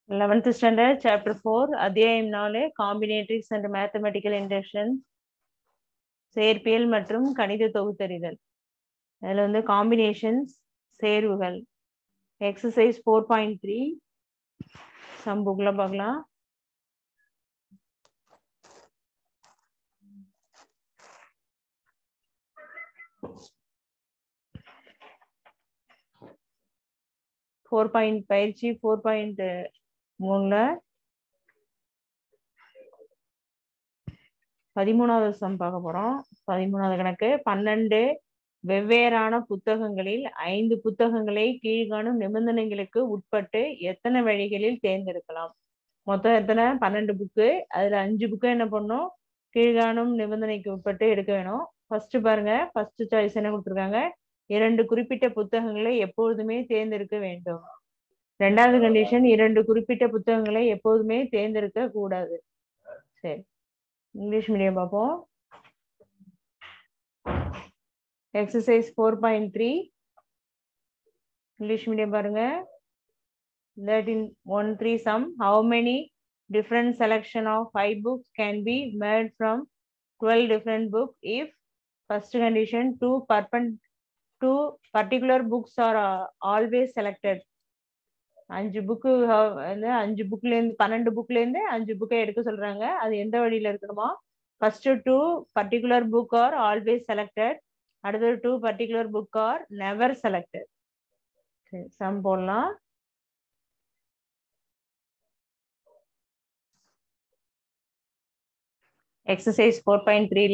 eleventh standard chapter four அத்தியாயம் நாலு combinatorics and mathematical induction சேர்ப்பியல் மற்றும் கணித தொகுத்தறிதல் அதில் வந்து காம்பினேஷன்ஸ் சேர்வுகள் exercise four point three sum புக்கில் பார்க்கலாம் ஃபோர் பாயிண்ட் பயிற்சி ஃபோர் பாயிண்ட் மூணுல பதிமூணாவது சம் பார்க்க போறோம் பதிமூணாவது கணக்கு பன்னெண்டு வெவ்வேறான புத்தகங்களில் ஐந்து புத்தகங்களை கீழ்காணும் நிபந்தனைகளுக்கு உட்பட்டு எத்தனை வழிகளில் தேர்ந்தெடுக்கலாம் மொத்தம் எத்தனை பன்னெண்டு புக்கு அதுல அஞ்சு புக்கு என்ன பண்ணும் கீழ்காணும் நிபந்தனைக்கு உட்பட்டு எடுக்க வேணும் ஃபர்ஸ்ட் பாருங்க ஃபர்ஸ்ட் சாய்ஸ் என்ன கொடுத்துருக்காங்க இரண்டு குறிப்பிட்ட புத்தகங்களை எப்பொழுதுமே தேர்ந்தெடுக்க வேண்டும் ரெண்டாவது கண்டிஷன் இரண்டு குறிப்பிட்ட புத்தகங்களை எப்போதுமே தேர்ந்தெடுக்க கூடாது சரி இங்கிலீஷ் மீடியம் பார்ப்போம் exercise four point three English medium பாருங்க that in one three sum how many different selection of five books can be made from 12 different book if first condition two perpend two particular books are uh, always selected அஞ்சு book வந்து அஞ்சு புக்ல இருந்து பன்னெண்டு புக்ல இருந்து அஞ்சு புக்கை எடுக்க சொல்றாங்க அது எந்த வழியில இருக்கணுமா first two particular book are always selected அடுத்தது two particular book are never selected sum போடலாம் எக்ஸசைஸ் ஃபோர் பாயிண்ட் த்ரீல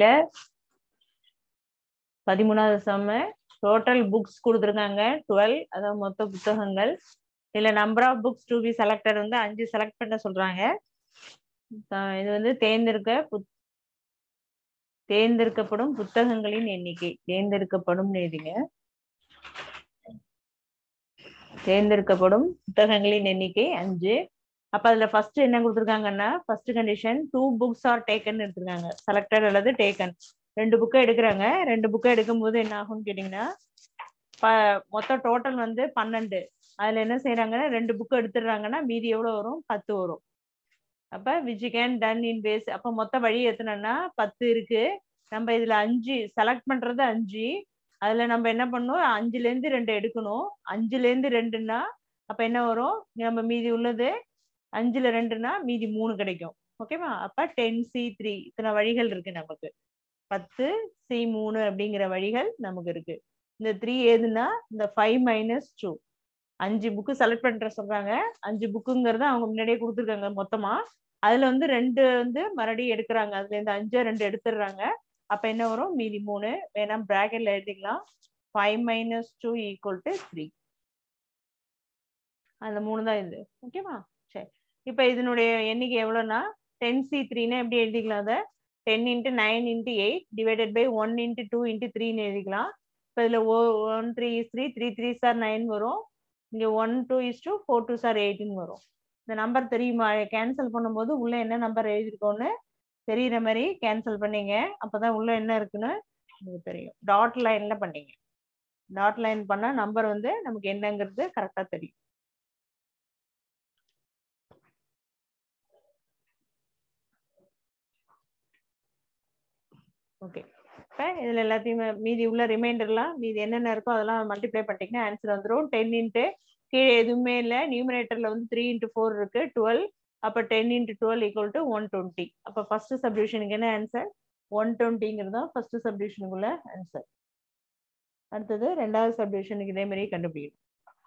பதிமூணாவது சம்மு டோட்டல் புக்ஸ் கொடுத்துருக்காங்க டுவெல் அதாவது மொத்த புத்தகங்கள் இதுல number of books to be selected வந்து அஞ்சு செலக்ட் பண்ண சொல்றாங்க இது வந்து தேர்ந்தெடுக்க தேர்ந்தெடுக்கப்படும் புத்தகங்களின் எண்ணிக்கை தேர்ந்தெடுக்கப்படும் எழுதிங்க தேர்ந்தெடுக்கப்படும் புத்தகங்களின் எண்ணிக்கை அஞ்சு அப்ப அதுல ஃபர்ஸ்ட் என்ன கொடுத்துருக்காங்கன்னா first condition two books are taken எடுத்திருக்காங்க செலக்டட் அல்லது டேக்கன் ரெண்டு புக்கை எடுக்கிறாங்க ரெண்டு புக்கை எடுக்கும் போது என்ன ஆகும்னு கேட்டீங்கன்னா மொத்தம் டோட்டல் வந்து பன்னெண்டு அதுல என்ன செய்யறாங்கன்னா ரெண்டு புக் எடுத்துடுறாங்கன்னா மீதி எவ்வளவு வரும் பத்து வரும் அப்ப which can done in ways அப்ப மொத்த வழி எத்தனைன்னா பத்து இருக்கு நம்ம இதுல அஞ்சு செலக்ட் பண்றது அஞ்சு அதுல நம்ம என்ன பண்ணணும் அஞ்சுல இருந்து ரெண்டு எடுக்கணும் அஞ்சுல இருந்து ரெண்டுன்னா அப்ப என்ன வரும் நம்ம மீதி உள்ளது அஞ்சுல ரெண்டுனா மீதி மூணு கிடைக்கும் ஓகேவா அப்ப டென் சி த்ரீ இத்தனை வழிகள் இருக்கு நமக்கு பத்து சி மூணு அப்படிங்கிற வழிகள் நமக்கு இருக்கு இந்த த்ரீ ஏதுன்னா இந்த ஃபைவ் மைனஸ் டூ அஞ்சு புக்கு செலக்ட் பண்ற சொல்றாங்க அஞ்சு புக்குங்கிறத அவங்க முன்னாடியே கொடுத்துருக்காங்க மொத்தமா அதுல வந்து ரெண்டு வந்து மறுபடியும் எடுக்கிறாங்க அதுல இருந்து அஞ்சு ரெண்டு எடுத்துடுறாங்க அப்ப என்ன வரும் மீதி மூணு வேணா பிராக்கெட்ல எழுதிக்கலாம் five minus two equal to three அந்த மூணு தான் இது ஓகேவா சரி இப்ப இதனுடைய எண்ணிக்கை எவ்வளவுனா டென் சி த்ரீனா எப்படி எழுதிக்கலாம் அதை ten into nine into eight divided by one into two into த்ரீன்னு எழுதிக்கலாம் இப்போ இதில் oh one three is three three three are nine வரும் இங்கே one two is two four two are எயிட்டின்னு வரும் இந்த நம்பர் தெரியுமா கேன்சல் பண்ணும்போது உள்ள என்ன நம்பர் எழுதிருக்கோன்னு தெரியுற மாதிரி கேன்சல் பண்ணீங்க அப்போதான் உள்ள என்ன இருக்குன்னு உங்களுக்கு தெரியும் டாட் லைன்ல பண்ணீங்க டாட் லைன் பண்ணா நம்பர் வந்து நமக்கு என்னங்கிறது கரெக்டா தெரியும் ஓகே இப்போ இதில் எல்லாத்தையுமே மீதி உள்ள ரிமைண்டர்லாம் மீதி என்னென்ன இருக்கோ அதெல்லாம் மல்டிப்ளை பண்ணிட்டீங்கன்னா ஆன்சர் வந்துடும் டென் இன்ட்டு கீழே எதுவுமே இல்லை நியூமரேட்டரில் வந்து த்ரீ இன்ட்டு ஃபோர் இருக்கு டுவெல் அப்போ ten into twelve equal to one twenty அப்போ ஃபர்ஸ்ட் சப்டிவிஷனுக்கு என்ன ஆன்சர் ஒன் டுவெண்ட்டிங்கிறது தான் ஃபர்ஸ்ட் சப்டிவிஷனுக்குள்ள ஆன்சர் அடுத்தது ரெண்டாவது சப்டிவிஷனுக்கு இதே மாதிரி கண்டுபிடிக்கணும்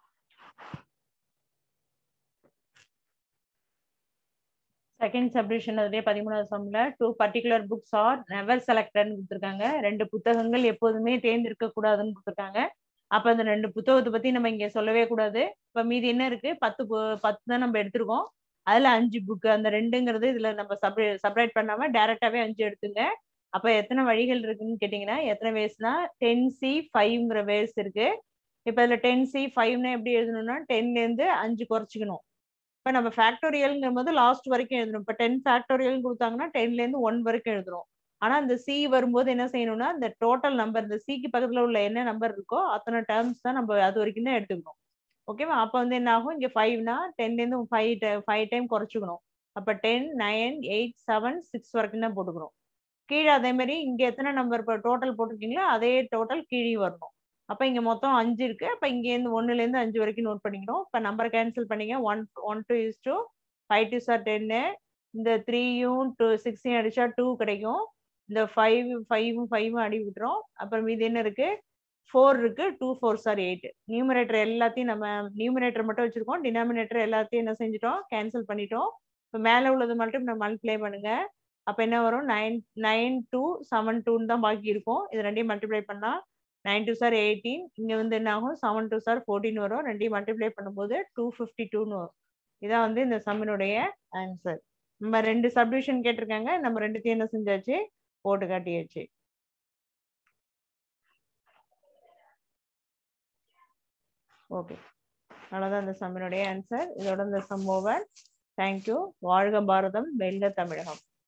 செகண்ட் சப்டிவிஷன் அதுலேயே பதிமூணாவது சம்ல two particular books are never செலக்டட்னு கொடுத்துருக்காங்க ரெண்டு புத்தகங்கள் எப்போதுமே தேர்ந்தெடுக்க கூடாதுன்னு கொடுத்துருக்காங்க அப்ப அந்த ரெண்டு புத்தகத்தை பத்தி நம்ம இங்க சொல்லவே கூடாது இப்ப மீதி என்ன இருக்கு பத்து பத்து தான் நம்ம எடுத்திருக்கோம் அதுல அஞ்சு புக் அந்த ரெண்டுங்கிறது இதுல நம்ம சப்ரே செப்பரேட் பண்ணாம டைரக்டாவே அஞ்சு எடுத்துங்க அப்ப எத்தனை வழிகள் இருக்குன்னு கேட்டீங்கன்னா எத்தனை வேஸ்னா டென் சி ஃபைவ்ங்கிற வேஸ் இருக்கு இப்ப இதுல டென் சி ஃபைவ்னா எப்படி எழுதணும்னா டென்ல இருந்து அஞ்சு குறைச்சிக்கணும் இப்ப நம்ம ஃபேக்டோரியல்ங்கும் போது லாஸ்ட் வரைக்கும் எழுதணும் இப்ப டென் ஃபேக்டோரியல் கொடுத்தாங்கன்னா டென்ல இருந்து ஒன் வரைக்கும் எழுதுறோம் ஆனா இந்த சி வரும்போது என்ன செய்யணும்னா இந்த டோட்டல் நம்பர் இந்த சிக்கு பக்கத்துல உள்ள என்ன நம்பர் இருக்கோ அத்தனை டேர்ம்ஸ் தான் நம்ம அது வரைக்கும் தான் எடுத்துக்கணும் ஓகேவா அப்போ வந்து என்ன ஆகும் இங்கே ஃபைவ்னா டென்லேருந்து ஃபைவ் ஃபைவ் டைம் குறைச்சிக்கணும் அப்போ ten nine eight seven six வரைக்கும் தான் போட்டுக்கணும் கீழே அதே மாதிரி இங்கே எத்தனை நம்பர் இப்போ டோட்டல் போட்டிருக்கீங்களோ அதே டோட்டல் கீழே வரணும் அப்போ இங்கே மொத்தம் அஞ்சு இருக்கு அப்போ இங்கேருந்து ஒன்றுலேருந்து அஞ்சு வரைக்கும் நோட் பண்ணிக்கணும் இப்போ நம்பரை கேன்சல் பண்ணிங்க one one two is two five two are டென்னு இந்த த்ரீயும் டூ சிக்ஸையும் அடிச்சா டூ கிடைக்கும் இந்த ஃபைவ் ஃபைவும் ஃபைவும் அடி விட்டுரும் அப்புறம் மீது என்ன இருக்கு ஃபோர் இருக்கு two four are eight numerator எல்லாத்தையும் நம்ம நியூமரேட்டர் மட்டும் வச்சிருக்கோம் டினாமினேட்டர் எல்லாத்தையும் என்ன செஞ்சிட்டோம் கேன்சல் பண்ணிட்டோம் இப்போ மேலே உள்ளது மட்டும் நம்ம மல்டிப்ளை பண்ணுங்க அப்போ என்ன வரும் நைன் நைன் டூ செவன் டூன்னு தான் பாக்கி இருக்கும் இது ரெண்டையும் மல்டிப்ளை பண்ணா நைன் டூ சார் எயிட்டீன் இங்கே வந்து என்ன ஆகும் செவன் டூ சார் ஃபோர்டீன் வரும் ரெண்டையும் மல்டிப்ளை பண்ணும்போது டூ ஃபிஃப்டி டூன்னு வரும் இதான் வந்து இந்த சம்மினுடைய ஆன்சர் நம்ம ரெண்டு சப்டிவிஷன் கேட்டிருக்காங்க நம்ம ரெண்டுத்தையும் என்ன செஞ்சாச்சு போட்டு காட்டியாச்சு ஓகே அவ்வளோதான் இந்த சம்மினுடைய ஆன்சர் இதோட இந்த சம் ஓவர் தேங்க்யூ வாழ்க பாரதம் வெல்க தமிழகம்